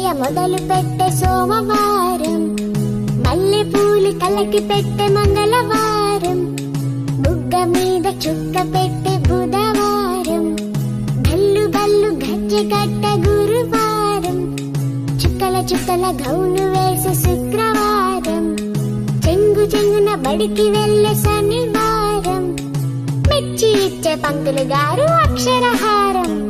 మొదలు పెట్టే సోమవారం మల్లె పూలు కలకి పెట్టే మంగళవారం బుగ్గ మీద చుక్క పెట్టే బుధవారం గల్లు గల్లు గజ్జె కట్ట గురువారం చుక్కల చుక్కల గౌను వేసే శుక్రవారం చెంగు చెంగున బడికి వెళ్ళే శనివారం మెచ్చి ఇచ్చే పంతులు గారు అక్షరహారం